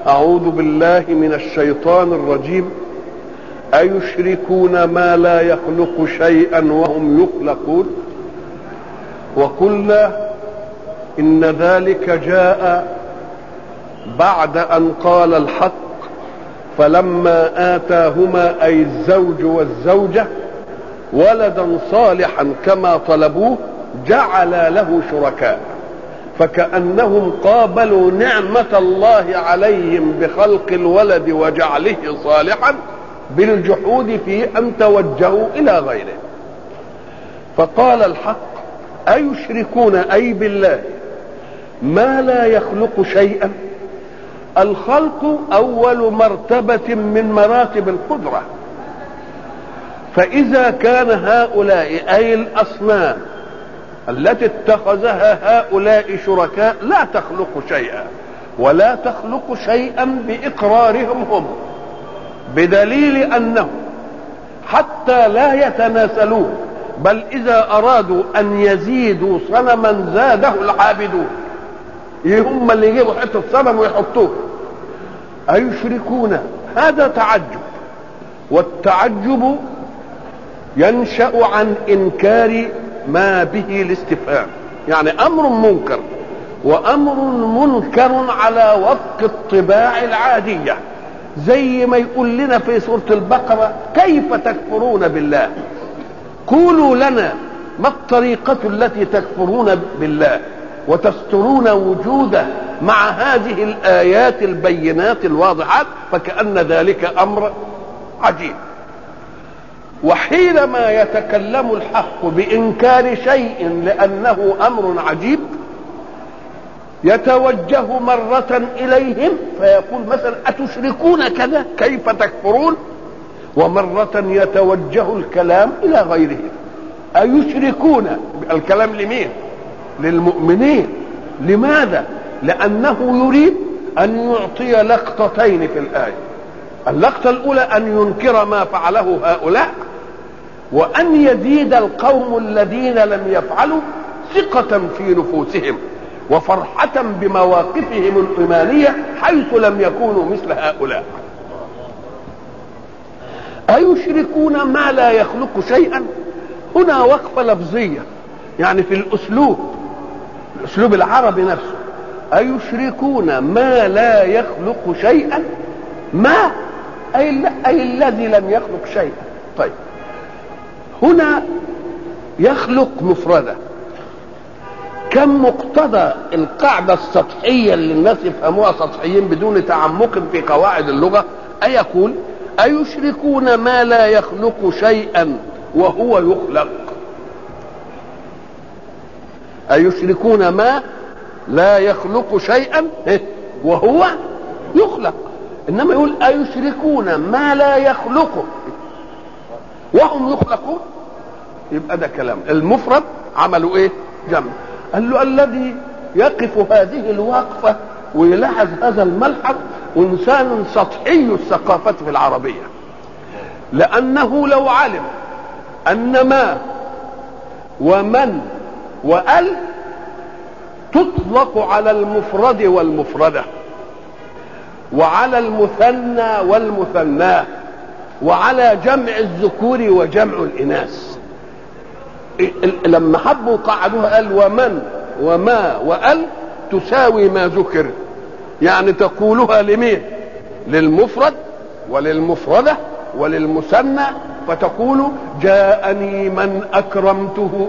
أعوذ بالله من الشيطان الرجيم أيشركون ما لا يخلق شيئا وهم يخلقون وقلنا إن ذلك جاء بعد أن قال الحق فلما آتاهما أي الزوج والزوجة ولدا صالحا كما طلبوه جعل له شركاء فكأنهم قابلوا نعمة الله عليهم بخلق الولد وجعله صالحا بالجحود في أن توجهوا إلى غيره فقال الحق أيشركون أي بالله ما لا يخلق شيئا الخلق أول مرتبة من مراتب القدرة فإذا كان هؤلاء أي الأصنام التي اتخذها هؤلاء شركاء لا تخلق شيئا ولا تخلق شيئا بإقرارهم هم بدليل أنهم حتى لا يتناسلون بل إذا أرادوا أن يزيدوا صنما زاده العابدون هم اللي يجيبوا حتة صنم ويحطوه أيشركون هذا تعجب والتعجب ينشأ عن إنكار ما به الاستفهام يعني أمر منكر وأمر منكر على وفق الطباع العادية زي ما يقول لنا في سورة البقرة كيف تكفرون بالله قولوا لنا ما الطريقة التي تكفرون بالله وتسترون وجوده مع هذه الآيات البينات الواضحات فكأن ذلك أمر عجيب وحينما يتكلم الحق بإنكار شيء لأنه أمر عجيب يتوجه مرة إليهم فيقول مثلا أتشركون كذا كيف تكفرون ومرة يتوجه الكلام إلى غيرهم أيشركون الكلام لمين للمؤمنين لماذا لأنه يريد أن يعطي لقطتين في الآية اللقطة الأولى أن ينكر ما فعله هؤلاء وأن يزيد القوم الذين لم يفعلوا ثقة في نفوسهم وفرحة بمواقفهم الإيمانية حيث لم يكونوا مثل هؤلاء أيشركون ما لا يخلق شيئا هنا وقفة لفظية يعني في الأسلوب الأسلوب العربي نفسه أيشركون ما لا يخلق شيئا ما أي, أي الذي لم يخلق شيئا طيب هنا يخلق مفردة كم مقتضى القاعدة السطحية اللي الناس يفهموها سطحيين بدون تعمق في قواعد اللغة أيقول أيشركون ما لا يخلق شيئا وهو يخلق أيشركون ما لا يخلق شيئا وهو يخلق إنما يقول أيشركون ما لا يخلق وهم يخلقون يبقى ده كلام المفرد عملوا ايه جمع قال له الذي يقف هذه الوقفة ويلاحظ هذا الملحظ إنسان سطحي الثقافة في العربية لأنه لو علم أن ما ومن وأل تطلق على المفرد والمفردة وعلى المثنى والمثناه وعلى جمع الذكور وجمع الإناث لما حبوا قعدوها قال ومن وما وأل تساوي ما ذكر يعني تقولها لمين للمفرد وللمفردة وللمثنى فتقول جاءني من أكرمته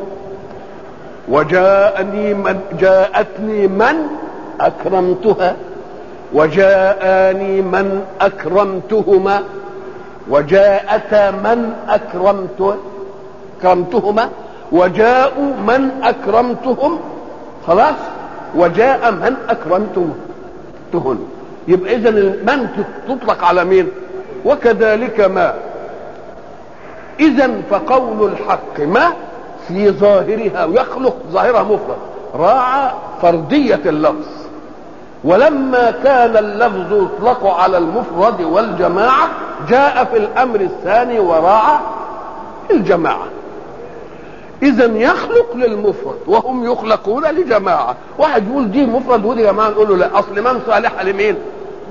وجاءني من جاءتني من أكرمتها وجاءني من أكرمتهما وجاءتا من أكرمت أكرمتهما وجاءوا من أكرمتهم خلاص وجاء من أكرمتهن يبقى إذا من تطلق على مين وكذلك ما إذا فقول الحق ما في ظاهرها ويخلق ظاهرها مفرد راعى فردية اللفظ ولما كان اللفظ يطلق على المفرد والجماعة جاء في الأمر الثاني وراعى الجماعة إذا يخلق للمفرد وهم يخلقون لجماعة واحد يقول دي مفرد ودي جماعة نقول له لا أصل من صالحة لمين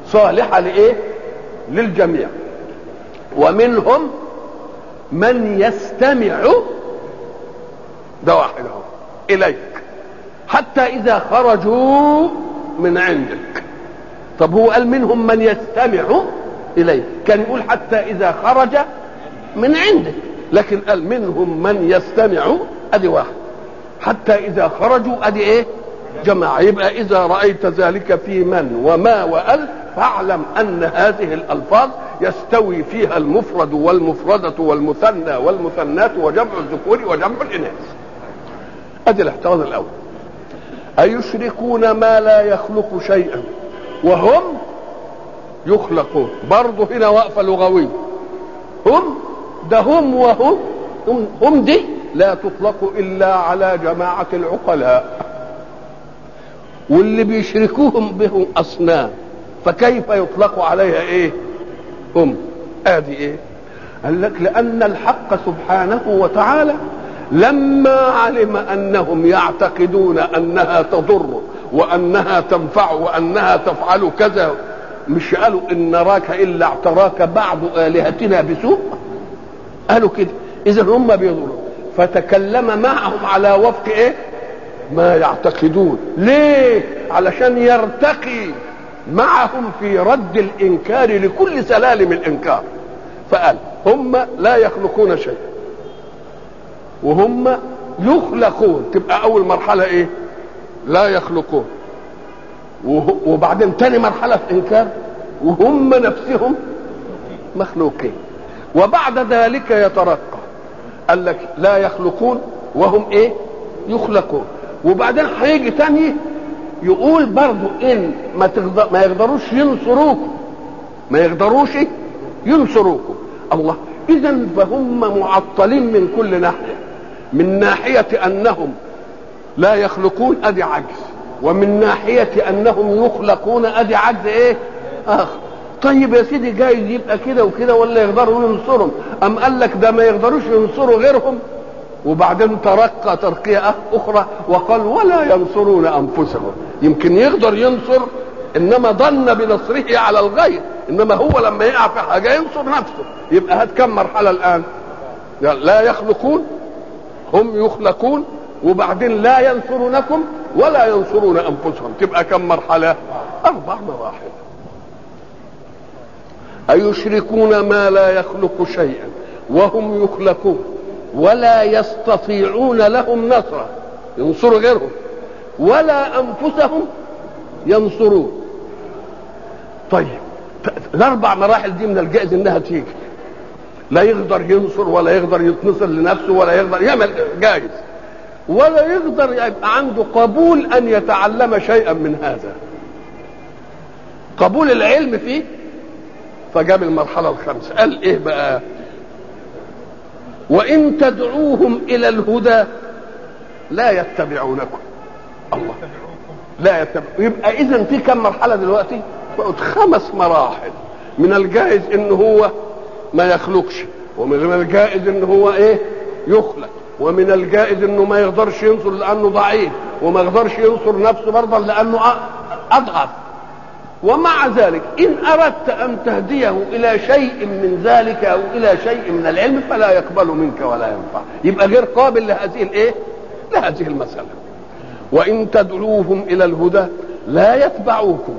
صالحة لإيه للجميع ومنهم من يستمع ده واحد اهو إليك حتى إذا خرجوا من عندك طب هو قال منهم من يستمع إليك كان يقول حتى إذا خرج من عندك لكن قال منهم من يستمع ادي واحد حتى اذا خرجوا ادي ايه جماعة يبقى اذا رأيت ذلك في من وما وال فاعلم ان هذه الالفاظ يستوي فيها المفرد والمفردة والمثنى والمثنات وجمع الذكور وجمع الاناث ادي الاحتراز الاول ايشركون ما لا يخلق شيئا وهم يخلقون برضه هنا وقفة لغوية هم ده هم وهم هم, هم دي لا تطلق الا على جماعه العقلاء واللي بيشركوهم بهم اصنام فكيف يطلق عليها ايه هم ادي ايه قال لك لان الحق سبحانه وتعالى لما علم انهم يعتقدون انها تضر وانها تنفع وانها تفعل كذا مش قالوا ان نراك الا اعتراك بعض الهتنا بسوء قالوا كده اذا هم بيضروا فتكلم معهم على وفق ايه ما يعتقدون ليه علشان يرتقي معهم في رد الانكار لكل سلالم الانكار فقال هم لا يخلقون شيء وهم يخلقون تبقى اول مرحله ايه لا يخلقون وبعدين تاني مرحله في انكار وهم نفسهم مخلوقين وبعد ذلك يترقى قال لك لا يخلقون وهم ايه يخلقون وبعدين هيجي تاني يقول برضو ان ما, تقدر ما يقدروش ينصروكم ما يقدروش ينصروكم الله اذا فهم معطلين من كل ناحيه من ناحيه انهم لا يخلقون ادي عجز ومن ناحيه انهم يخلقون ادي عجز ايه اخر طيب يا سيدي جايز يبقى كده وكده ولا يقدروا ينصرهم ام قال لك ده ما يقدروش ينصروا غيرهم وبعدين ترقى ترقية أخرى وقال ولا ينصرون أنفسهم يمكن يقدر ينصر إنما ظن بنصره على الغير إنما هو لما يقع في حاجة ينصر نفسه يبقى هات كم مرحلة الآن يعني لا يخلقون هم يخلقون وبعدين لا ينصرونكم ولا ينصرون أنفسهم تبقى كم مرحلة أربع مراحل أيشركون ما لا يخلق شيئا وهم يخلقون ولا يستطيعون لهم نصرا ينصروا غيرهم ولا انفسهم ينصرون طيب الاربع مراحل دي من الجائز انها تيجي لا يقدر ينصر ولا يقدر يتنصر لنفسه ولا يقدر يعمل جائز ولا يقدر يبقى عنده قبول ان يتعلم شيئا من هذا قبول العلم فيه فجاب المرحله الخامسه قال ايه بقى وإن تدعوهم إلى الهدى لا يتبعونكم الله لا يتبع يبقى إذا في كم مرحلة دلوقتي؟ بقت خمس مراحل من الجائز إن هو ما يخلقش ومن الجائز إن هو إيه؟ يخلق ومن الجائز إنه ما يقدرش ينصر لأنه ضعيف وما يقدرش ينصر نفسه برضه لأنه أضعف ومع ذلك إن أردت أن تهديه إلى شيء من ذلك أو إلى شيء من العلم فلا يقبل منك ولا ينفع يبقى غير قابل لهذه الإيه؟ لهذه المسألة وإن تدعوهم إلى الهدى لا يتبعوكم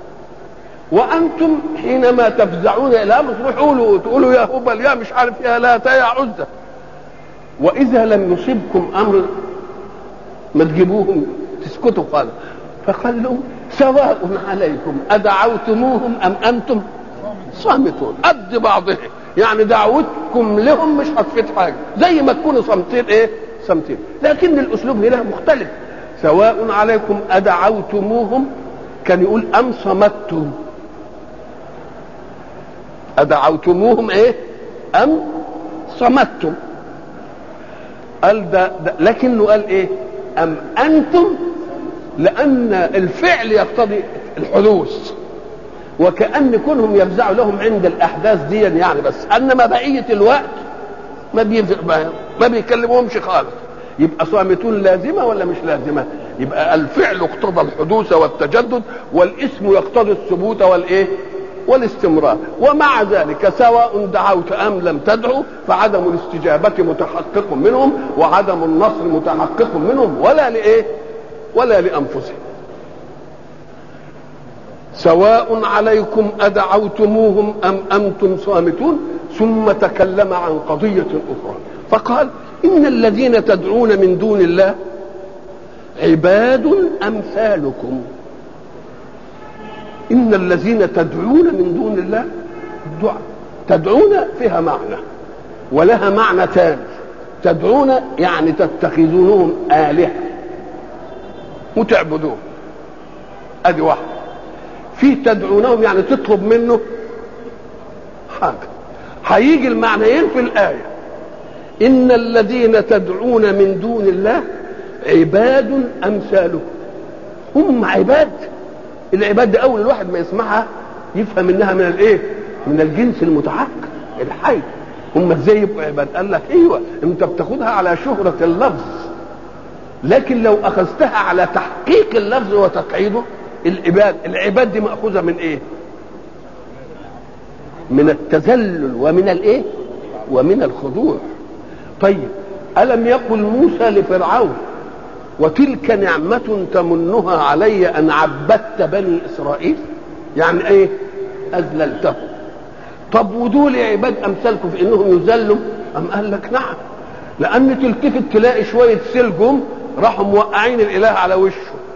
وأنتم حينما تفزعون إلى أمر تقولوا تقولوا يا هبل يا مش عارف يا لا يا عزة وإذا لم يصبكم أمر ما تجيبوهم تسكتوا خالص فقال لهم سواء عليكم أدعوتموهم أم أنتم صامتون قد بعضهم يعني دعوتكم لهم مش هتفيد حاجة زي ما تكونوا صامتين إيه صامتين لكن الأسلوب هنا مختلف سواء عليكم أدعوتموهم كان يقول أم صمتم أدعوتموهم إيه أم صمتم قال ده, ده لكنه قال إيه أم أنتم لأن الفعل يقتضي الحدوث وكأن كونهم يفزعوا لهم عند الأحداث دي يعني بس أنما بقية الوقت ما بيفزع ما بيكلمهمش خالص يبقى صامتون لازمة ولا مش لازمة يبقى الفعل اقتضى الحدوث والتجدد والاسم يقتضي الثبوت والايه والاستمرار ومع ذلك سواء دعوت ام لم تدعو فعدم الاستجابه متحقق منهم وعدم النصر متحقق منهم ولا لايه ولا لانفسهم سواء عليكم ادعوتموهم ام انتم صامتون ثم تكلم عن قضيه اخرى فقال ان الذين تدعون من دون الله عباد امثالكم ان الذين تدعون من دون الله دعاء تدعون فيها معنى ولها معنى ثاني تدعون يعني تتخذونهم آلهة وتعبدون ادي واحدة في تدعونهم يعني تطلب منه حاجة هيجي المعنيين في الآية إن الذين تدعون من دون الله عباد أمثالكم هم عباد العباد دي اول الواحد ما يسمعها يفهم انها من الايه من الجنس المتحقق الحي هم ازاي يبقوا عباد قال لك ايوه انت بتاخدها على شهرة اللفظ لكن لو اخذتها على تحقيق اللفظ وتقعيده العباد العباد دي ماخوذه من ايه من التذلل ومن الايه ومن الخضوع طيب الم يقل موسى لفرعون وتلك نعمة تمنها علي أن عبدت بني إسرائيل يعني إيه أذللتهم طب ودول عباد أمثالكم في إنهم يذلوا أم قال لك نعم لأن تلتفت تلاقي شوية سلجم راحوا موقعين الإله على وشه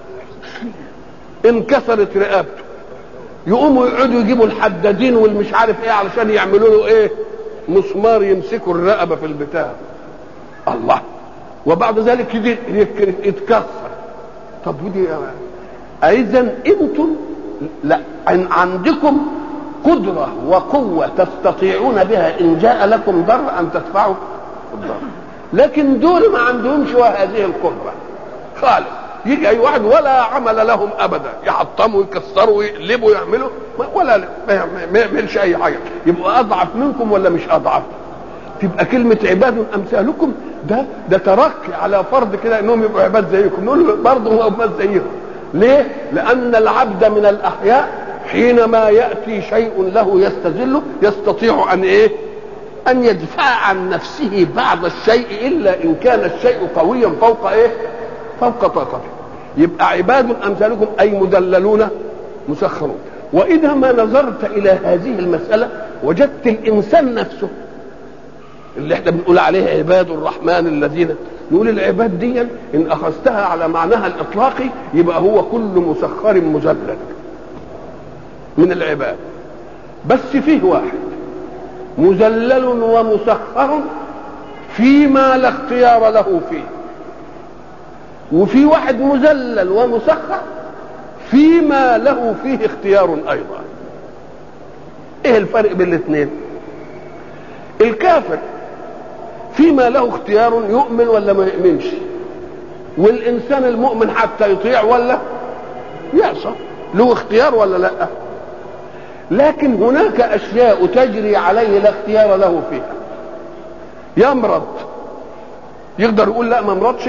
انكسرت رقبته يقوموا يقعدوا يجيبوا الحدادين والمش عارف ايه علشان يعملوا له ايه مسمار يمسكوا الرقبه في البتاع الله وبعد ذلك يجي يتكسر طب ودي اذا انتم لا عندكم قدرة وقوة تستطيعون بها إن جاء لكم ضر أن تدفعوا الضر لكن دول ما عندهمش هذه القدرة خالص يجي أي واحد ولا عمل لهم أبدا يحطموا يكسروا يقلبوا يعملوا ولا ما يعملش أي حاجة يبقوا أضعف منكم ولا مش أضعف تبقى كلمة عباد أمثالكم ده ده ترقي على فرض كده انهم يبقوا عباد زيكم نقول برضه هم عباد زيكم ليه؟ لأن العبد من الأحياء حينما يأتي شيء له يستذله يستطيع أن إيه؟ أن يدفع عن نفسه بعض الشيء إلا إن كان الشيء قويا فوق إيه؟ فوق طاقته يبقى عباد أمثالكم أي مدللون مسخرون وإذا ما نظرت إلى هذه المسألة وجدت الإنسان نفسه اللي احنا بنقول عليه عباد الرحمن الذين نقول العباد دي ان اخذتها على معناها الاطلاقي يبقى هو كل مسخر مذلل من العباد بس فيه واحد مذلل ومسخر فيما لا اختيار له فيه وفي واحد مذلل ومسخر فيما له فيه اختيار ايضا ايه الفرق بين الاثنين الكافر فيما له اختيار يؤمن ولا ما يؤمنش والانسان المؤمن حتى يطيع ولا يعصى له اختيار ولا لا لكن هناك اشياء تجري عليه لا اختيار له فيها يمرض يقدر يقول لا ما مرضش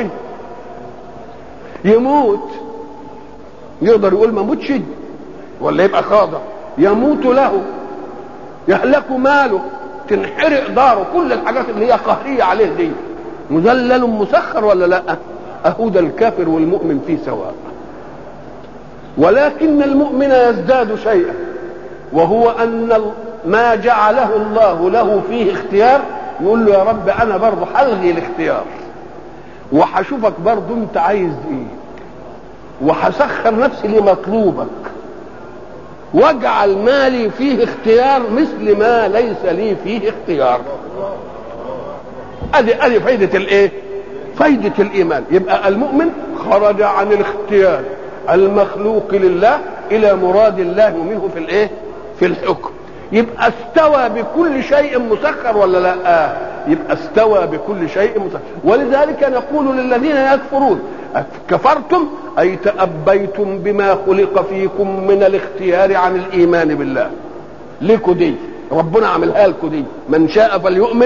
يموت يقدر يقول ما موتش ولا يبقى خاضع يموت له يهلك ماله تنحرق داره كل الحاجات اللي هي قهرية عليه دي مذلل مسخر ولا لا أهو ده الكافر والمؤمن فيه سواء ولكن المؤمن يزداد شيئا وهو أن ما جعله الله له فيه اختيار يقول له يا رب أنا برضه هلغي الاختيار وهشوفك برضه أنت عايز إيه وهسخر نفسي لمطلوبك واجعل مالي فيه اختيار مثل ما ليس لي فيه اختيار ادي ادي فايده الايه فايده الايمان يبقى المؤمن خرج عن الاختيار المخلوق لله الى مراد الله منه في الايه في الحكم يبقى استوى بكل شيء مسخر ولا لا آه. يبقى استوى بكل شيء مسخر ولذلك نقول للذين يكفرون كفرتم أي تأبيتم بما خلق فيكم من الاختيار عن الإيمان بالله لكم دي ربنا عملها لكم دي من شاء فليؤمن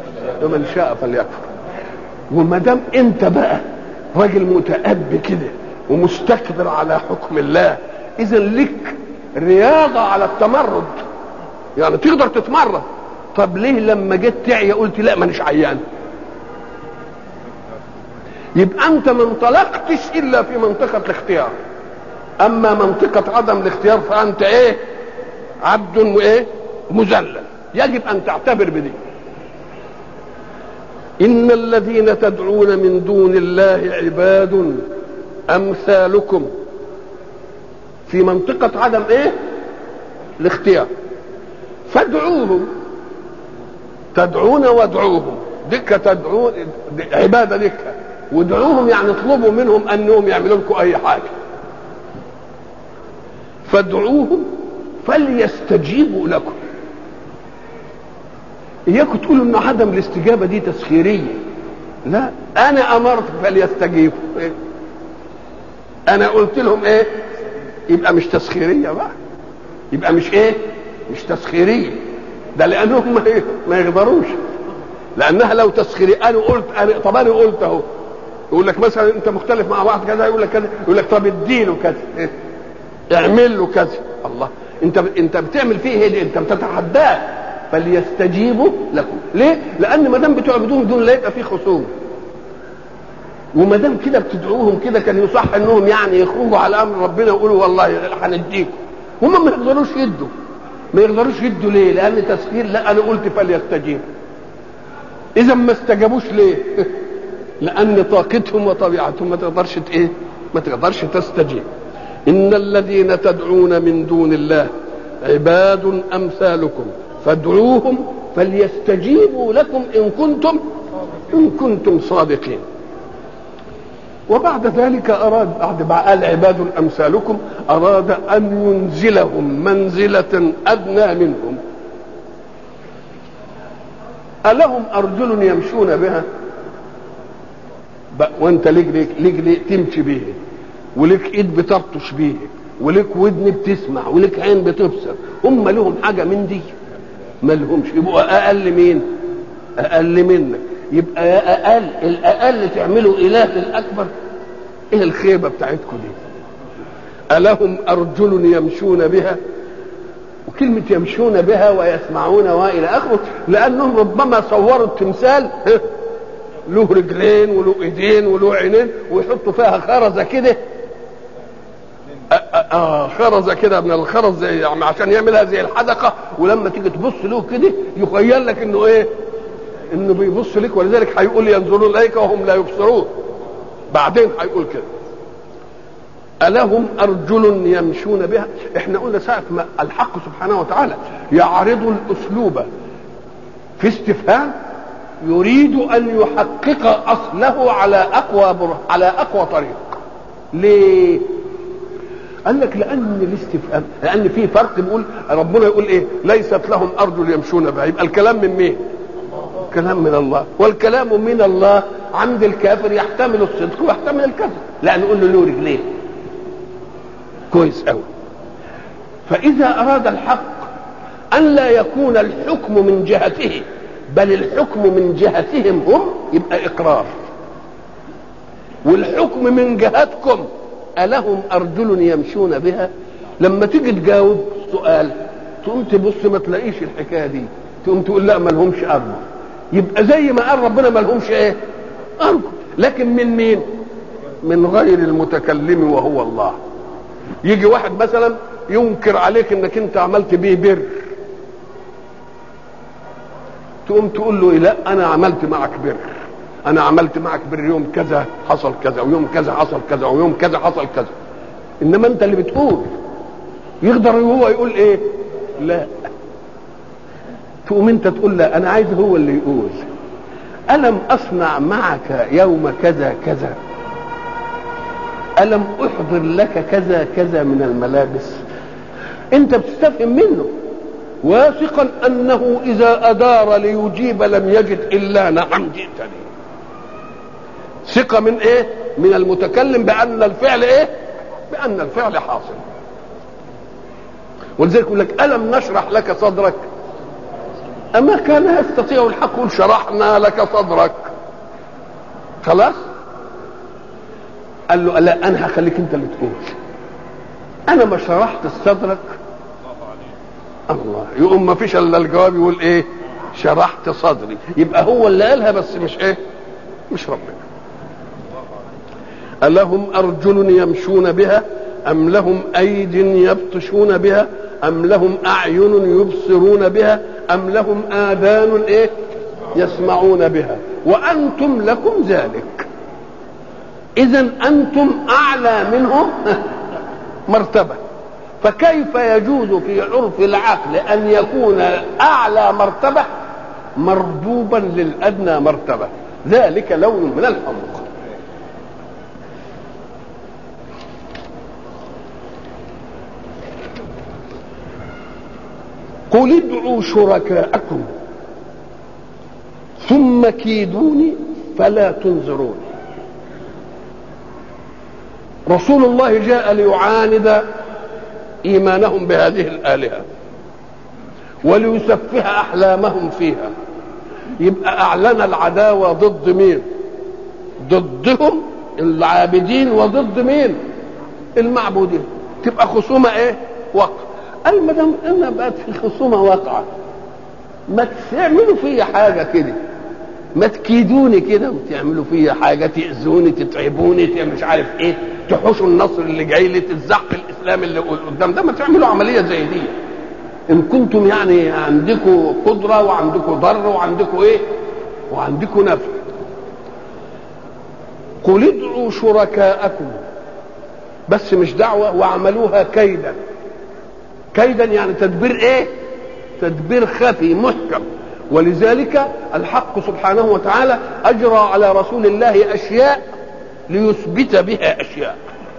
ومن شاء فليكفر وما دام انت بقى راجل متأب كده ومستكبر على حكم الله اذا لك رياضه على التمرد يعني تقدر تتمرد طب ليه لما جيت تعيا قلت لا مانيش عيان يبقى انت ما انطلقتش الا في منطقه الاختيار اما منطقه عدم الاختيار فانت ايه عبد وايه مذلل يجب ان تعتبر بدي ان الذين تدعون من دون الله عباد امثالكم في منطقه عدم ايه الاختيار فادعوهم تدعون وادعوهم دكة تدعون عبادة دكة وادعوهم يعني اطلبوا منهم انهم يعملوا لكم اي حاجة فادعوهم فليستجيبوا لكم اياكم تقولوا ان عدم الاستجابة دي تسخيرية لا انا امرت فليستجيبوا إيه؟ انا قلت لهم ايه يبقى مش تسخيرية بقى يبقى مش ايه مش تسخيرية ده لانهم ما يقدروش لانها لو تسخيرية انا قلت أنا طب انا قلت اهو يقول لك مثلا انت مختلف مع واحد كذا يقول لك كذا يقول لك طب اديله كذا إيه؟ اعمل له كذا الله انت انت بتعمل فيه ايه انت بتتحداه فليستجيبوا لكم ليه لان ما دام بتعبدوهم دون لا يبقى في خصومه وما دام كده بتدعوهم كده كان يصح انهم يعني يخرجوا على امر ربنا ويقولوا والله هنديكم هم ما يقدروش يدوا ما يقدروش يدوا ليه لان تسخير لا انا قلت فليستجيب اذا ما استجابوش ليه لان طاقتهم وطبيعتهم ما تقدرش ايه ما تقدرش تستجيب ان الذين تدعون من دون الله عباد امثالكم فادعوهم فليستجيبوا لكم ان كنتم ان كنتم صادقين وبعد ذلك اراد بعد ما قال عباد امثالكم اراد ان ينزلهم منزله ادنى منهم الهم ارجل يمشون بها وانت ليك ليك ليك, ليك تمشي بيه وليك ايد بتبطش بيه وليك ودن بتسمع وليك عين بتبصر هم لهم حاجه من دي ما لهمش يبقوا اقل مين اقل منك يبقى يا اقل الاقل تعملوا اله الاكبر ايه الخيبه بتاعتكم دي الهم ارجل يمشون بها وكلمة يمشون بها ويسمعون وإلى آخره لأنهم ربما صوروا التمثال له رجلين وله ايدين وله عينين ويحطوا فيها خرزه كده آه خرزه كده من الخرز زي يعني عشان يعملها زي الحدقه ولما تيجي تبص له كده يخيل لك انه ايه؟ انه بيبص لك ولذلك هيقول ينظرون اليك وهم لا يبصرون بعدين هيقول كده ألهم أرجل يمشون بها احنا قلنا ساعة ما الحق سبحانه وتعالى يعرض الأسلوب في استفهام يريد ان يحقق اصله على اقوى بر... على اقوى طريق ليه قال لك لان الاستفهام لان في فرق بيقول ربنا يقول ايه ليست لهم ارجل يمشون بها يبقى الكلام من مين كلام من الله والكلام من الله عند الكافر يحتمل الصدق ويحتمل الكذب لا نقول له له رجلين كويس قوي فاذا اراد الحق ان لا يكون الحكم من جهته بل الحكم من جهتهم هم يبقى اقرار والحكم من جهتكم الهم ارجل يمشون بها لما تيجي تجاوب سؤال تقوم تبص ما تلاقيش الحكايه دي تقوم تقول لا ما لهمش ارجل يبقى زي ما قال ربنا ما لهمش ايه ارجل لكن من مين من غير المتكلم وهو الله يجي واحد مثلا ينكر عليك انك انت عملت بيه بر تقوم تقول له لا انا عملت معك بر انا عملت معك بر يوم كذا حصل كذا ويوم كذا حصل كذا ويوم كذا حصل كذا انما انت اللي بتقول يقدر هو يقول ايه لا تقوم انت تقول لا انا عايز هو اللي يقول الم اصنع معك يوم كذا كذا الم احضر لك كذا كذا من الملابس انت بتستفهم منه واثقا انه اذا ادار ليجيب لم يجد الا نعم جئتني ثقه من ايه من المتكلم بان الفعل ايه بان الفعل حاصل ولذلك يقول لك الم نشرح لك صدرك اما كان يستطيع الحق يقول شرحنا لك صدرك خلاص قال له لا انا هخليك انت اللي تقول انا ما شرحت صدرك الله يقوم ما فيش الا الجواب يقول ايه شرحت صدري يبقى هو اللي قالها بس مش ايه مش ربنا ألهم أرجل يمشون بها أم لهم أيد يبطشون بها أم لهم أعين يبصرون بها أم لهم آذان إيه يسمعون بها وأنتم لكم ذلك إذا أنتم أعلى منهم مرتبة فكيف يجوز في عرف العقل أن يكون أعلى مرتبة مربوبا للأدنى مرتبة ذلك لون من الحمق قل ادعوا شركاءكم ثم كيدوني فلا تنظرون رسول الله جاء ليعاند ايمانهم بهذه الالهه وليسفه احلامهم فيها يبقى اعلن العداوه ضد مين ضدهم العابدين وضد مين المعبودين تبقى خصومه ايه وقع قال ما دام انا بقت في خصومه واقعه ما تعملوا فيا حاجه كده ما تكيدوني كده وتعملوا فيا حاجه تاذوني تتعبوني مش عارف ايه تحوشوا النصر اللي جاي لي تزق الاسلام اللي قدام ده ما تعملوا عمليه زي دي ان كنتم يعني عندكم قدره وعندكم ضر وعندكم ايه وعندكم نفع قل ادعوا شركاءكم بس مش دعوه واعملوها كيدا كيدا يعني تدبير ايه تدبير خفي محكم ولذلك الحق سبحانه وتعالى اجرى على رسول الله اشياء ليثبت بها اشياء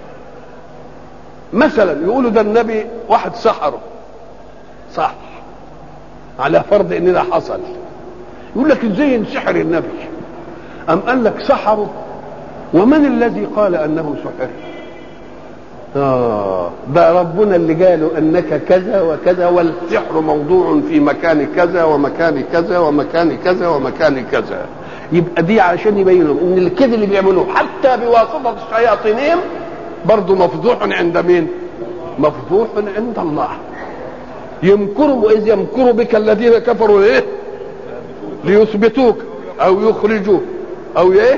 مثلا يقولوا ده النبي واحد سحره صح على فرض ان ده حصل يقول لك ازاي ينسحر النبي ام قال لك سحره ومن الذي قال انه سحر آه ده ربنا اللي قالوا انك كذا وكذا والسحر موضوع في مكان كذا ومكان كذا ومكان كذا ومكان كذا يبقى دي علشان يبينوا ان الكذب اللي بيعملوه حتى بواسطه شياطينهم برضه مفضوح عند مين؟ مفضوح عند الله يمكروا واذ يمكر بك الذين كفروا ايه؟ ليثبتوك او يخرجوك او ايه؟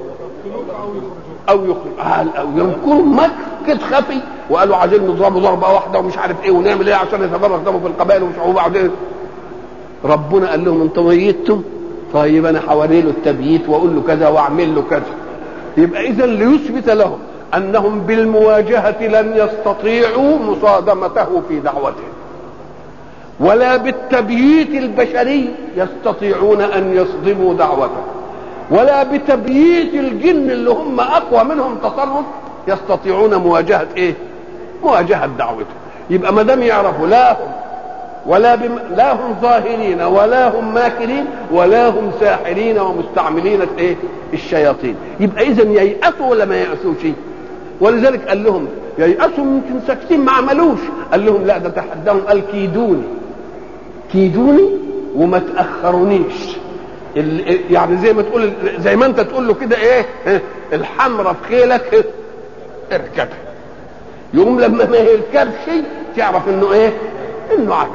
او يخرج او يمكروا مكر خفي وقالوا عايزين نضربه ضربه واحده ومش عارف ايه ونعمل ايه عشان يتفرق دمه في القبائل ومش وبعدين ربنا قال لهم انتم ميتم طيب انا حوالي له التبييت واقول له كذا واعمل له كذا يبقى اذا ليثبت لهم انهم بالمواجهه لن يستطيعوا مصادمته في دعوته ولا بالتبييت البشري يستطيعون ان يصدموا دعوته ولا بتبييت الجن اللي هم اقوى منهم تصرف يستطيعون مواجهه ايه؟ مواجهه دعوته يبقى ما دام يعرفوا لا هم ولا بم... لا هم ظاهرين ولا هم ماكرين ولا هم ساحرين ومستعملين ايه؟ الشياطين يبقى اذا ييأسوا ولا ما ييأسوش؟ ولذلك قال لهم ييأسوا يمكن ساكتين ما عملوش قال لهم لا ده تحداهم قال كيدوني كيدوني وما تأخرونيش يعني زي ما تقول زي ما انت تقول له كده ايه الحمرة في خيلك اركبها يقوم لما ما يركبش تعرف انه ايه انه عجز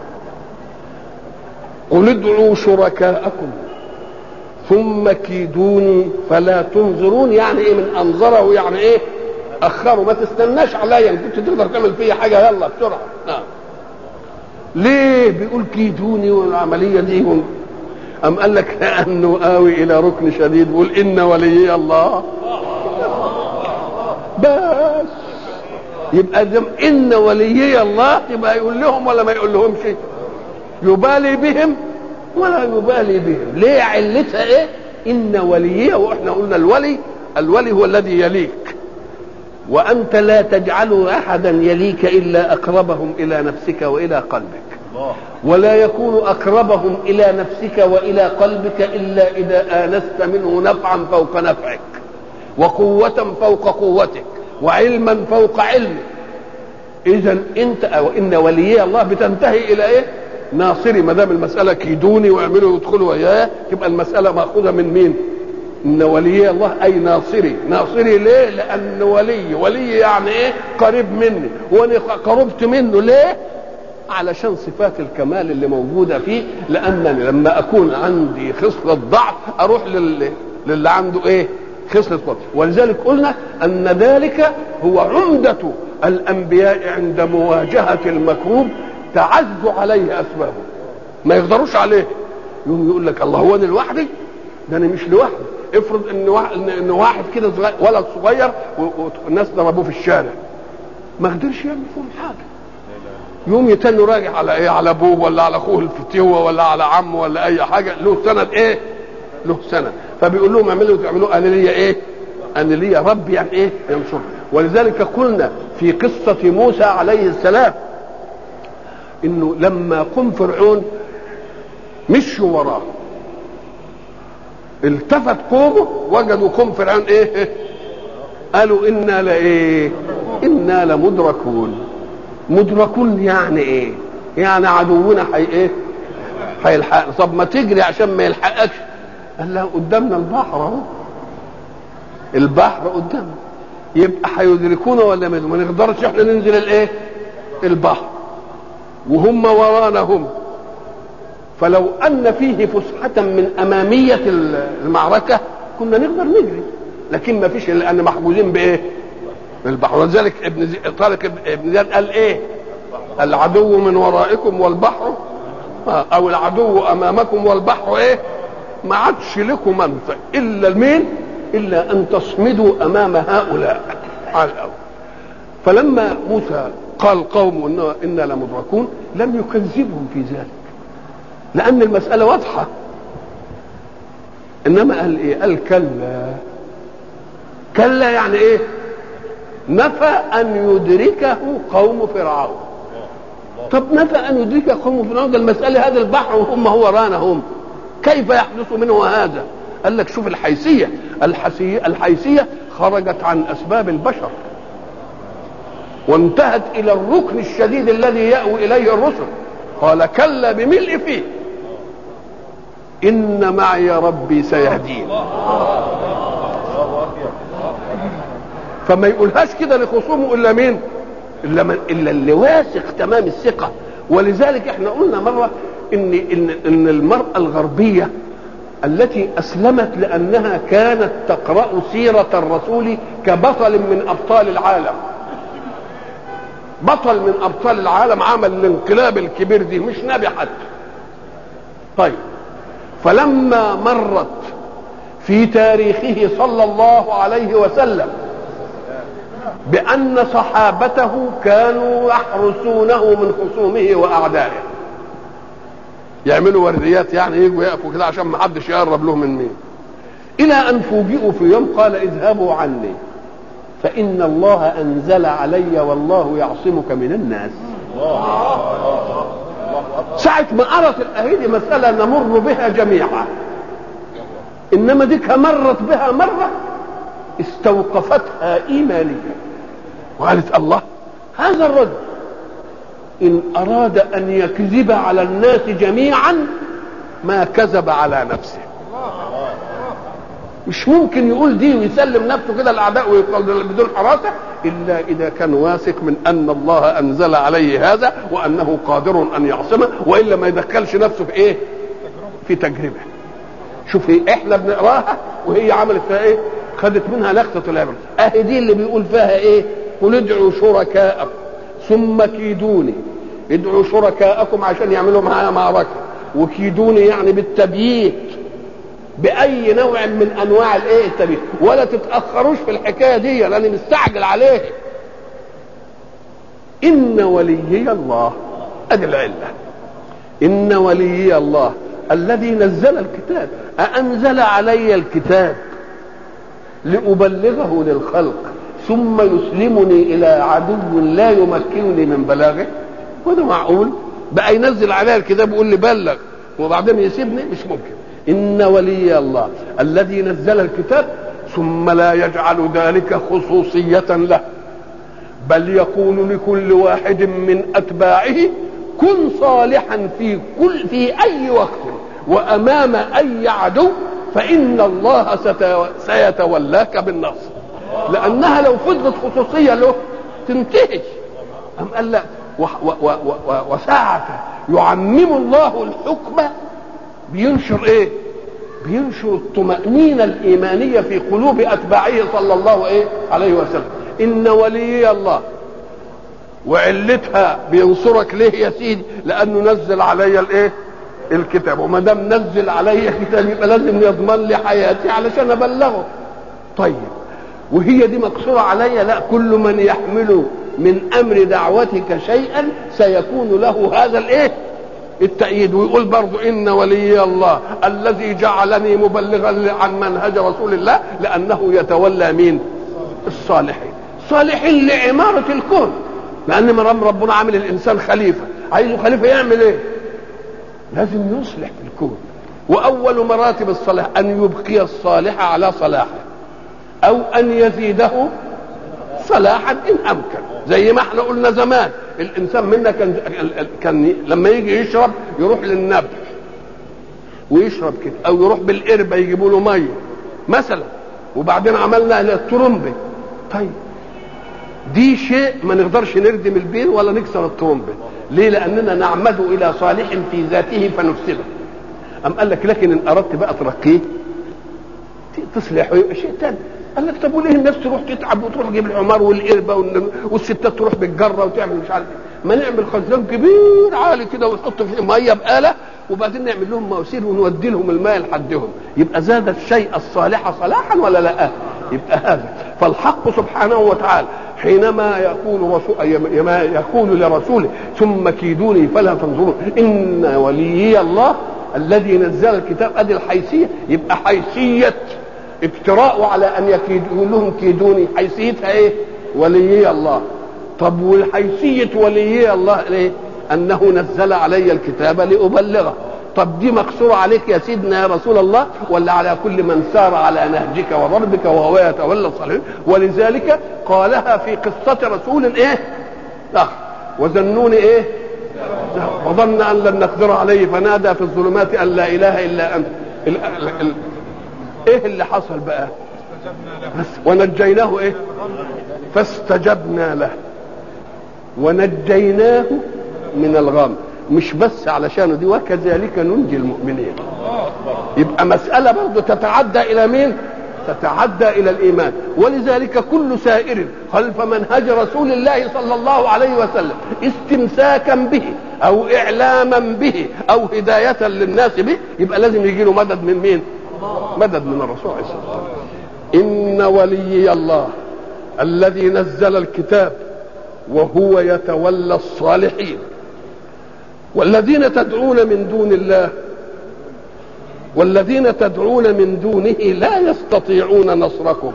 قل ادعوا شركاءكم ثم كيدوني فلا تنظرون يعني ايه من انظره يعني ايه اخروا ما تستناش عليا ان كنت تقدر تعمل فيا حاجه يلا بسرعه نعم ليه بيقول كيدوني والعمليه دي أم قال لك لأنه آوي إلى ركن شديد بيقول إن ولي الله بس يبقى دم إن وليي الله يبقى يقول لهم ولا ما يقول لهمش يبالي بهم ولا يبالي بهم ليه علتها إيه إن وليي وإحنا قلنا الولي الولي هو الذي يليك وأنت لا تجعل أحدا يليك إلا أقربهم إلى نفسك وإلى قلبك ولا يكون اقربهم الى نفسك والى قلبك الا اذا انست منه نفعا فوق نفعك وقوه فوق قوتك وعلما فوق علمك اذا انت او ان ولي الله بتنتهي الى ايه ناصري ما دام المساله كيدوني واعملوا يدخلوا وياه تبقى المساله ماخوذه من مين ان ولي الله اي ناصري ناصري ليه لان ولي ولي يعني ايه قريب مني وانا قربت منه ليه علشان صفات الكمال اللي موجوده فيه لانني لما اكون عندي خصله ضعف اروح لل... للي عنده ايه خصله قوه ولذلك قلنا ان ذلك هو عمده الانبياء عند مواجهه المكروب تعز عليه اسبابه ما يقدروش عليه يوم يقول لك الله هو انا لوحدي ده انا مش لوحدي افرض ان واحد ان واحد كده صغير ولد صغير والناس ضربوه في الشارع ما قدرش يعمل فيهم حاجه يوم يتنوا راجع على ايه على ابوه ولا على اخوه الفتوه ولا على عمه ولا اي حاجه له سند ايه له سند فبيقول لهم اعملوا تعملوا انا ليا ايه انا ليا رب يعني ايه ينصر ولذلك قلنا في قصه موسى عليه السلام انه لما قم فرعون مشوا وراه التفت قومه وجدوا قوم فرعون ايه قالوا انا لايه انا لمدركون مدركون يعني ايه يعني عدونا حي ايه هيلحقنا طب ما تجري عشان ما يلحقكش قال له قدامنا البحر اهو البحر قدامنا يبقى هيدركونا ولا ما نقدرش احنا ننزل الايه البحر وهم ورانا هم فلو ان فيه فسحه من اماميه المعركه كنا نقدر نجري لكن ما فيش لان محجوزين بايه بالبحر ولذلك ابن زي... طارق ابن زياد قال ايه العدو من ورائكم والبحر او العدو امامكم والبحر ايه ما عادش لكم منفع الا المين الا ان تصمدوا امام هؤلاء على الاول فلما موسى قال قوم إنا, إنا لمدركون لم يكذبهم في ذلك لأن المسألة واضحة إنما قال إيه؟ قال كلا كلا يعني إيه؟ نفى أن يدركه قوم فرعون طب نفى أن يدركه قوم فرعون ده المسألة هذا البحر وهم هو رانا هم كيف يحدث منه هذا؟ قال لك شوف الحيثية الحيثية, الحيثية خرجت عن أسباب البشر وانتهت الى الركن الشديد الذي ياوي اليه الرسل قال كلا بملء فيه ان معي ربي سيهدين فما يقولهاش كده لخصومه الا مين الا من الا اللي واثق تمام الثقه ولذلك احنا قلنا مره ان ان ان المراه الغربيه التي اسلمت لانها كانت تقرا سيره الرسول كبطل من ابطال العالم بطل من ابطال العالم عمل الانقلاب الكبير دي مش نبي حتى طيب فلما مرت في تاريخه صلى الله عليه وسلم بان صحابته كانوا يحرسونه من خصومه واعدائه يعملوا ورديات يعني يجوا يقفوا كده عشان ما حدش يقرب له من مين الى ان فوجئوا في يوم قال اذهبوا عني فإن الله أنزل علي والله يعصمك من الناس ساعة ما أرت الأهيدي مسألة نمر بها جميعا إنما ديك مرت بها مرة استوقفتها إيمانيا وقالت الله هذا الرجل إن أراد أن يكذب على الناس جميعا ما كذب على نفسه مش ممكن يقول دي ويسلم نفسه كده الاعداء ويقول بدون حراسه الا اذا كان واثق من ان الله انزل عليه هذا وانه قادر ان يعصمه والا ما يدخلش نفسه في ايه؟ في تجربه. شوف إيه؟ احنا بنقراها وهي عملت فيها ايه؟ خدت منها لقطه العبره، اهي دي اللي بيقول فيها ايه؟ قل ادعوا شركاءكم ثم كيدوني ادعوا شركاءكم عشان يعملوا معايا معركه وكيدوني يعني بالتبييت باي نوع من انواع الايه التبيين ولا تتاخروش في الحكايه دي لاني مستعجل عليه ان وليي الله ادي العله ان وليي الله الذي نزل الكتاب أأنزل علي الكتاب لأبلغه للخلق ثم يسلمني إلى عدو لا يمكنني من بلاغه وده معقول بقى ينزل علي الكتاب ويقول لي بلغ وبعدين يسيبني مش ممكن إن ولي الله الذي نزل الكتاب ثم لا يجعل ذلك خصوصية له بل يقول لكل واحد من أتباعه كن صالحا في كل في أي وقت وأمام أي عدو فان الله ست- سيتولاك بالنصر لانها لو فضلت خصوصيه له تنتهي أم قال لا و- و- و- و- وساعة يعمم الله الحكم بينشر ايه بينشر الطمأنينة الإيمانية في قلوب أتباعه صلى الله إيه عليه وسلم إن ولي الله وعلتها بينصرك ليه يا سيدي لأنه نزل علي الإيه الكتاب وما دام نزل علي كتاب يبقى لازم يضمن لي حياتي علشان أبلغه طيب وهي دي مقصورة علي لا كل من يحمل من أمر دعوتك شيئا سيكون له هذا الإيه التأييد ويقول برضو إن ولي الله الذي جعلني مبلغا عن منهج رسول الله لأنه يتولى مين الصالحين صالحين لعمارة الكون لأن مرام ربنا عامل الإنسان خليفة عايزه خليفة يعمل إيه لازم يصلح في الكون وأول مراتب الصلاح أن يبقي الصالح على صلاحه أو أن يزيده صلاحا ان امكن زي ما احنا قلنا زمان الانسان منا كان كان لما يجي يشرب يروح للنبع ويشرب كده او يروح بالقربه يجيبوا له ميه مثلا وبعدين عملنا الترمبه طيب دي شيء ما نقدرش نردم البير ولا نكسر الترمبه ليه لاننا نعمد الى صالح في ذاته فنفسده ام قال لك لكن ان اردت بقى ترقيه تصلحه يبقى شيء ثاني قال لك طب وليه الناس تروح تتعب وتروح تجيب الحمار والقربه والن- والستات تروح بالجره وتعمل مش عارف إيه؟ ما نعمل خزان كبير عالي كده ونحط فيه ميه بآلة وبعدين نعمل لهم مواسير ونودي لهم الماء لحدهم يبقى زاد الشيء الصالح صلاحا ولا لا يبقى هذا فالحق سبحانه وتعالى حينما يقول رسول ما يقول لرسوله ثم كيدوني فلا تنظرون ان وليي الله الذي نزل الكتاب ادي الحيثيه يبقى حيثيه افتراء على ان يكيدوا لهم كيدوني حيثيتها ايه وليي الله طب والحيثيه وليي الله ليه انه نزل علي الكتاب لابلغه طب دي مقصوره عليك يا سيدنا يا رسول الله ولا على كل من سار على نهجك وضربك وهو يتولى الصالحين ولذلك قالها في قصه رسول ايه آخر وذنون ايه وظن ان لن نقدر عليه فنادى في الظلمات ان لا اله الا انت ال ال ال ايه اللي حصل بقى بس ونجيناه ايه فاستجبنا له ونجيناه من الغم مش بس علشان دي وكذلك ننجي المؤمنين يبقى مسألة برضه تتعدى إلى مين؟ تتعدى إلى الإيمان ولذلك كل سائر خلف منهج رسول الله صلى الله عليه وسلم استمساكا به أو إعلاما به أو هداية للناس به يبقى لازم يجي له مدد من مين؟ مدد من الرسول عليه الصلاة والسلام إن وليي الله الذي نزل الكتاب وهو يتولى الصالحين والذين تدعون من دون الله والذين تدعون من دونه لا يستطيعون نصركم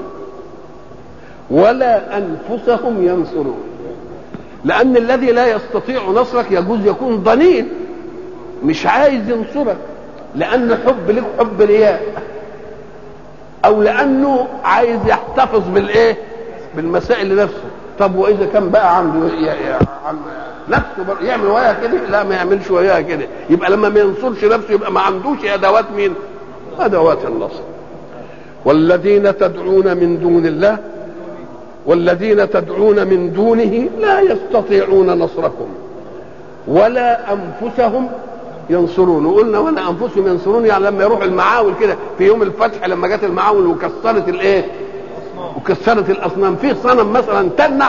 ولا انفسهم ينصرون لان الذي لا يستطيع نصرك يجوز يكون ضنين مش عايز ينصرك لانه حب لك حب رياء او لانه عايز يحتفظ بالايه بالمسائل لنفسه طب واذا كان بقى عنده يا يا عم نفسه بر- يعمل وياها كده لا ما يعملش وياها كده يبقى لما ما ينصرش نفسه يبقى ما عندوش ادوات مين ادوات النصر والذين تدعون من دون الله والذين تدعون من دونه لا يستطيعون نصركم ولا انفسهم ينصرون وقلنا ولا انفسهم ينصرون يعني لما يروح المعاول كده في يوم الفتح لما جت المعاول وكسرت الايه وكسرت الاصنام في صنم مثلا تنح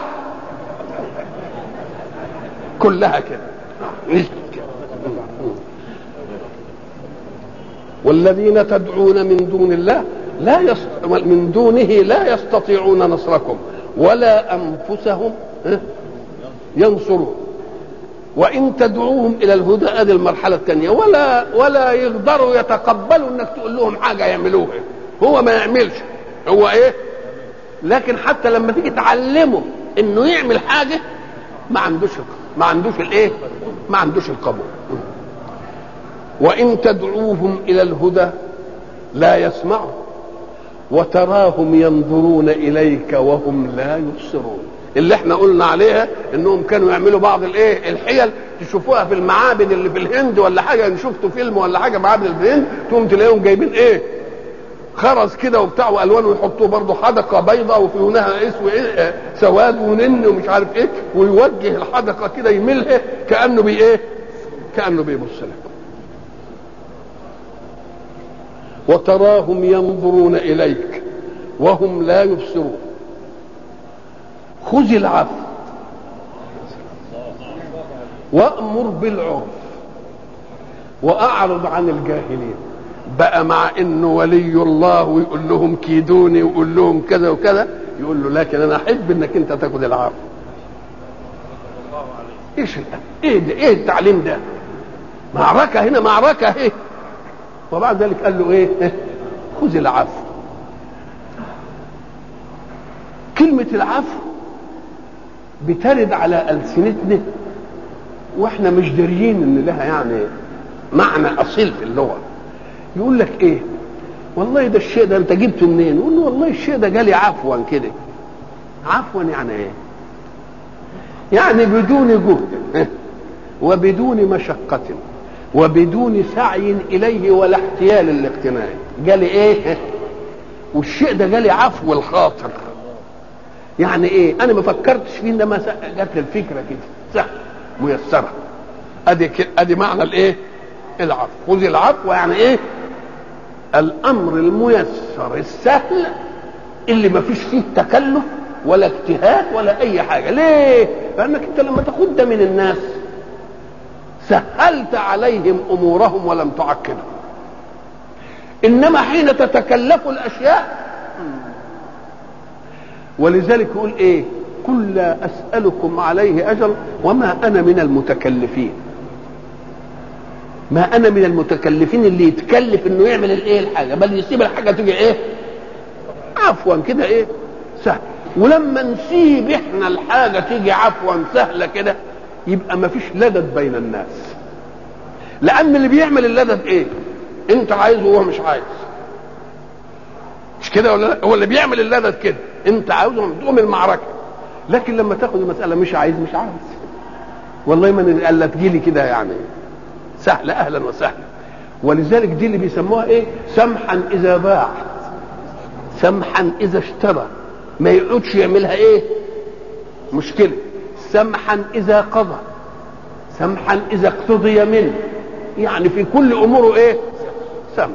كلها كده نزلت كده. والذين تدعون من دون الله لا يست... من دونه لا يستطيعون نصركم ولا انفسهم ها، ينصرون وان تدعوهم الى الهدى ادي المرحله الثانيه ولا ولا يقدروا يتقبلوا انك تقول لهم حاجه يعملوها هو ما يعملش هو ايه لكن حتى لما تيجي تعلمه انه يعمل حاجه ما عندوش ما عندوش الايه ما عندوش القبول وان تدعوهم الى الهدى لا يسمعوا وتراهم ينظرون اليك وهم لا يبصرون اللي احنا قلنا عليها انهم كانوا يعملوا بعض الايه الحيل تشوفوها في المعابد اللي في الهند ولا حاجه ان شفتوا فيلم ولا حاجه معابد اللي في الهند تقوم تلاقيهم جايبين ايه خرز كده وبتاع والوان ويحطوه برضه حدقه بيضاء وفي هناها اسود سواد ونن ومش عارف ايه ويوجه الحدقه كده يملها كانه بي ايه؟ كانه بيبص لك وتراهم ينظرون اليك وهم لا يبصرون خذ العفو وامر بالعرف واعرض عن الجاهلين بقى مع انه ولي الله ويقول لهم كيدوني ويقول لهم كذا وكذا يقول له لكن انا احب انك انت تاخد العفو ايش ايه ده ايه التعليم ده معركه هنا معركه ايه وبعد ذلك قال له ايه خذ العفو كلمة العفو بترد على ألسنتنا واحنا مش داريين ان لها يعني معنى اصيل في اللغة يقول لك ايه والله ده الشيء ده انت جبته منين يقول له والله الشيء ده جالي عفوا كده عفوا يعني ايه يعني بدون جهد وبدون مشقة وبدون سعي إليه ولا احتيال الاقتناع جالي إيه والشيء ده جالي عفو الخاطر يعني إيه أنا ما فكرتش فيه إنما جات لي الفكرة كده سهل ميسرة أدي أدي معنى الإيه العفو خذ العفو يعني إيه الأمر الميسر السهل اللي ما فيش فيه تكلف ولا اجتهاد ولا أي حاجة ليه؟ لأنك أنت لما تاخد ده من الناس سهلت عليهم امورهم ولم تعقدهم انما حين تتكلف الاشياء ولذلك يقول ايه قل لا اسالكم عليه اجر وما انا من المتكلفين ما انا من المتكلفين اللي يتكلف انه يعمل الايه الحاجه بل يسيب الحاجه تيجي ايه عفوا كده ايه سهل ولما نسيب احنا الحاجه تيجي عفوا سهله كده يبقى ما فيش لدد بين الناس لان اللي بيعمل اللدد ايه انت عايزه وهو مش عايز مش كده ولا لا هو اللي بيعمل اللدد كده انت عاوزه تقوم المعركه لكن لما تاخد المساله مش عايز مش عايز والله ما قال تجيلي كده يعني سهله اهلا وسهلا ولذلك دي اللي بيسموها ايه سمحا اذا باع سمحا اذا اشترى ما يقعدش يعملها ايه مشكله سمحا اذا قضى سمحا اذا اقتضي منه يعني في كل اموره ايه سمح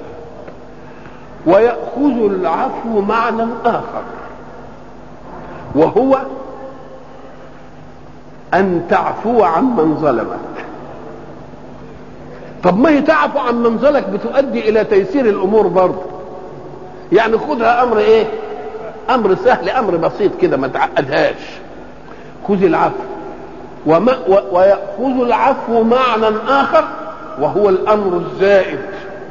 ويأخذ العفو معنى آخر وهو أن تعفو عن من ظلمك طب ما هي تعفو عن من ظلمك بتؤدي إلى تيسير الأمور برضه يعني خذها أمر إيه أمر سهل أمر بسيط كده ما تعقدهاش خذ العفو وما ويأخذ العفو معنى آخر وهو الأمر الزائد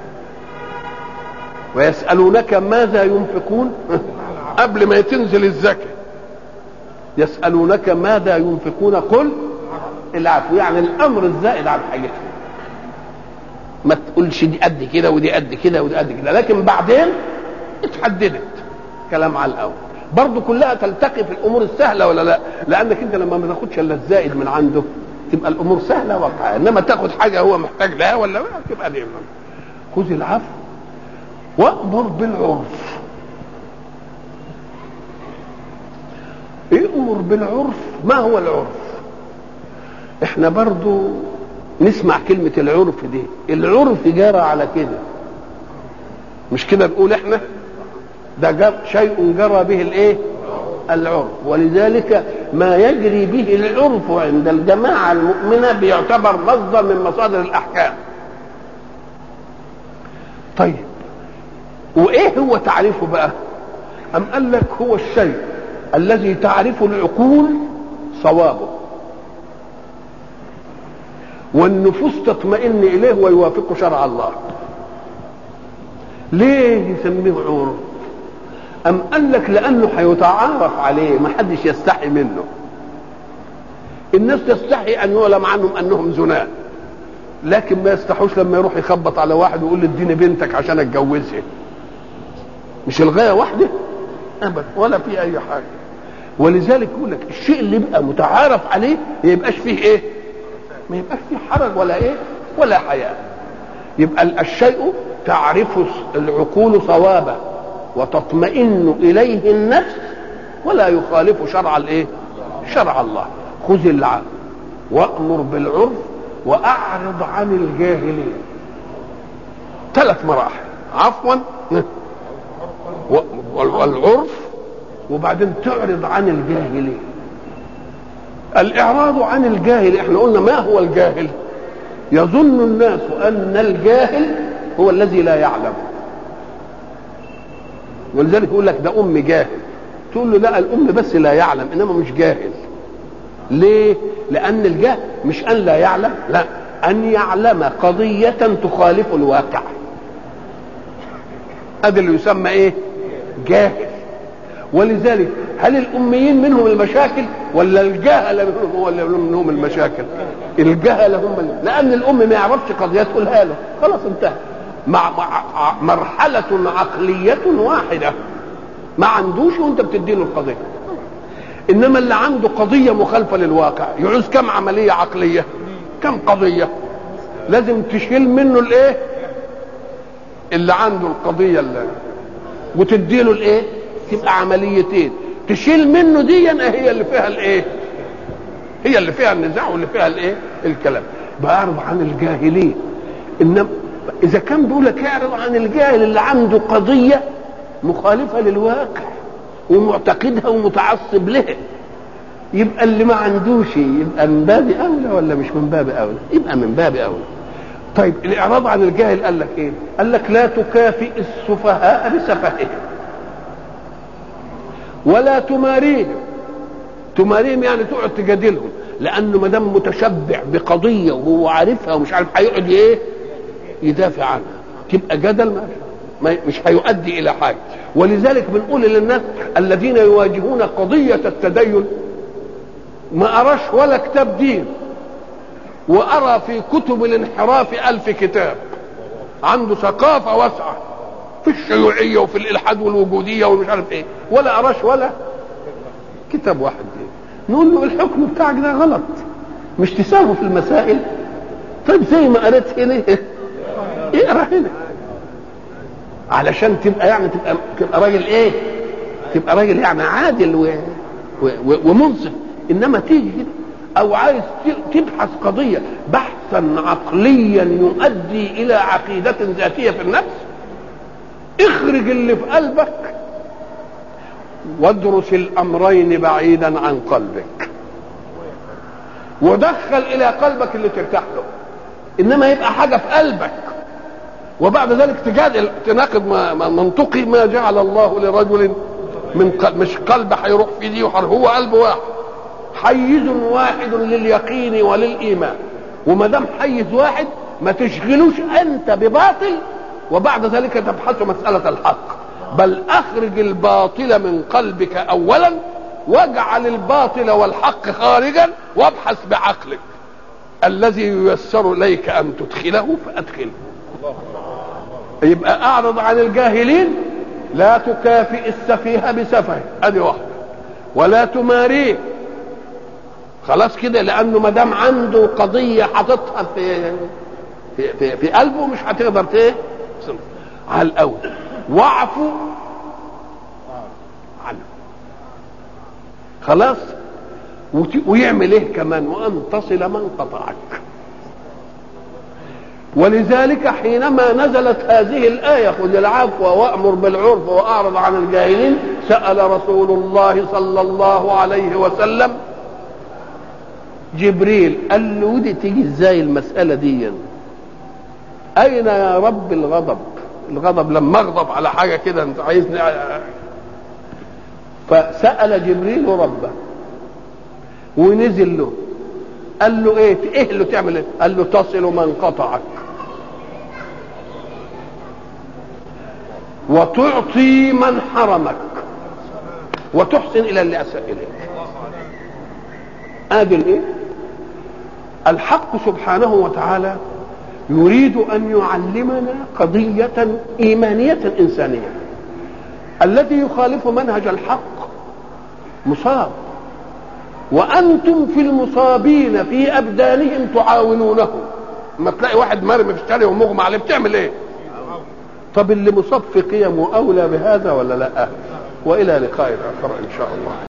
ويسألونك ماذا ينفقون قبل ما تنزل الزكاة يسألونك ماذا ينفقون قل العفو يعني الأمر الزائد عن حاجتهم ما تقولش دي قد كده ودي قد كده ودي قد كده لكن بعدين اتحددت كلام على الأول برضه كلها تلتقي في الامور السهله ولا لا لانك انت لما ما تاخدش الا الزائد من عنده تبقى الامور سهله واقعه انما تاخد حاجه هو محتاج لها ولا لا تبقى دي خذ العفو وامر بالعرف امر بالعرف ما هو العرف احنا برضو نسمع كلمة العرف دي العرف جرى على كده مش كده نقول احنا ده جر شيء جرى به الايه العرف ولذلك ما يجري به العرف عند الجماعة المؤمنة بيعتبر مصدر من مصادر الأحكام طيب وإيه هو تعريفه بقى أم قال لك هو الشيء الذي تعرف العقول صوابه والنفوس تطمئن إليه ويوافق شرع الله ليه يسميه عرف أم قال لك لأنه هيتعارف عليه ما حدش يستحي منه الناس تستحي أن يعلم عنهم أنهم زناة لكن ما يستحوش لما يروح يخبط على واحد ويقول له اديني بنتك عشان اتجوزها مش الغايه واحده ابدا ولا في اي حاجه ولذلك يقول لك الشيء اللي يبقى متعارف عليه ما يبقاش فيه ايه ما يبقاش فيه حرج ولا ايه ولا حياء يبقى الشيء تعرف العقول صوابه وتطمئن اليه النفس ولا يخالف شرع الايه شرع الله خذ العفو وامر بالعرف واعرض عن الجاهلين ثلاث مراحل عفوا والعرف وبعدين تعرض عن الجاهلين الاعراض عن الجاهل احنا قلنا ما هو الجاهل يظن الناس ان الجاهل هو الذي لا يعلم ولذلك يقول لك ده ام جاهل تقول له لا الام بس لا يعلم انما مش جاهل ليه لان الجهل مش ان لا يعلم لا ان يعلم قضيه تخالف الواقع هذا اللي يسمى ايه جاهل ولذلك هل الاميين منهم المشاكل ولا الجهل منهم هو اللي منهم المشاكل الجهل هم اللي. لان الام ما يعرفش قضيه تقولها له خلاص انتهى مع, مع مرحله عقليه واحده ما عندوش وانت بتديله القضيه انما اللي عنده قضيه مخالفه للواقع يعوز كم عمليه عقليه كم قضيه لازم تشيل منه الايه اللي عنده القضيه اللي وتديله الايه تبقى عمليتين تشيل منه دي هي اللي فيها الايه هي اللي فيها النزاع واللي فيها الايه الكلام بعرض عن الجاهلين انما اذا كان بيقول لك اعرض عن الجاهل اللي عنده قضيه مخالفه للواقع ومعتقدها ومتعصب لها يبقى اللي ما عندوش يبقى من باب اولى ولا مش من باب اولى يبقى من باب اولى طيب الاعراض عن الجاهل قال لك ايه قال لك لا تكافئ السفهاء بسفههم ولا تماريهم تماريهم يعني تقعد تجادلهم لانه ما دام متشبع بقضيه وهو عارفها ومش عارف هيقعد ايه يدافع عنها تبقى جدل ما مش هيؤدي الى حاجه ولذلك بنقول للناس الذين يواجهون قضيه التدين ما اراش ولا كتاب دين وارى في كتب الانحراف الف كتاب عنده ثقافه واسعه في الشيوعيه وفي الالحاد والوجوديه ومش عارف ايه ولا اراش ولا كتاب واحد دين نقول له الحكم بتاعك ده غلط مش تساوي في المسائل طيب زي ما قريت هنا اقرا هنا علشان تبقى يعني تبقى تبقى راجل ايه؟ تبقى راجل يعني عادل و... و... و... ومنصف انما تيجي كده او عايز تبحث قضيه بحثا عقليا يؤدي الى عقيده ذاتيه في النفس اخرج اللي في قلبك وادرس الامرين بعيدا عن قلبك ودخل الى قلبك اللي ترتاح له انما يبقى حاجه في قلبك وبعد ذلك تجادل تناقض ما منطقي ما جعل الله لرجل من قلب مش قلب هيروح في دي وحر هو قلب واحد حيز واحد لليقين وللايمان وما دام حيز واحد ما تشغلوش انت بباطل وبعد ذلك تبحث مساله الحق بل اخرج الباطل من قلبك اولا واجعل الباطل والحق خارجا وابحث بعقلك الذي ييسر اليك ان تدخله فادخله يبقى اعرض عن الجاهلين لا تكافئ السفيه بسفه ادي واحده ولا تماريه خلاص كده لانه ما دام عنده قضيه حاططها في في في, في قلبه مش هتقدر ايه على الاول واعفو عنه خلاص ويعمل ايه كمان وان تصل من قطعك ولذلك حينما نزلت هذه الآية خذ العفو وأمر بالعرف وأعرض عن الجاهلين سأل رسول الله صلى الله عليه وسلم جبريل قال له ودي تيجي ازاي المسألة دي أين يا رب الغضب الغضب لما أغضب على حاجة كده أنت عايزني فسأل جبريل ربه ونزل له قال له ايه ايه اللي تعمل ايه قال له تصل من قطعك وتعطي من حرمك وتحسن الى اللي اساء اليك ادي الايه الحق سبحانه وتعالى يريد ان يعلمنا قضيه ايمانيه انسانيه الذي يخالف منهج الحق مصاب وانتم في المصابين في ابدانهم تعاونونه ما تلاقي واحد مرمي في الشارع ومغمى عليه بتعمل ايه طب اللي مصاب في قيمه اولى بهذا ولا لا والى لقاء اخر ان شاء الله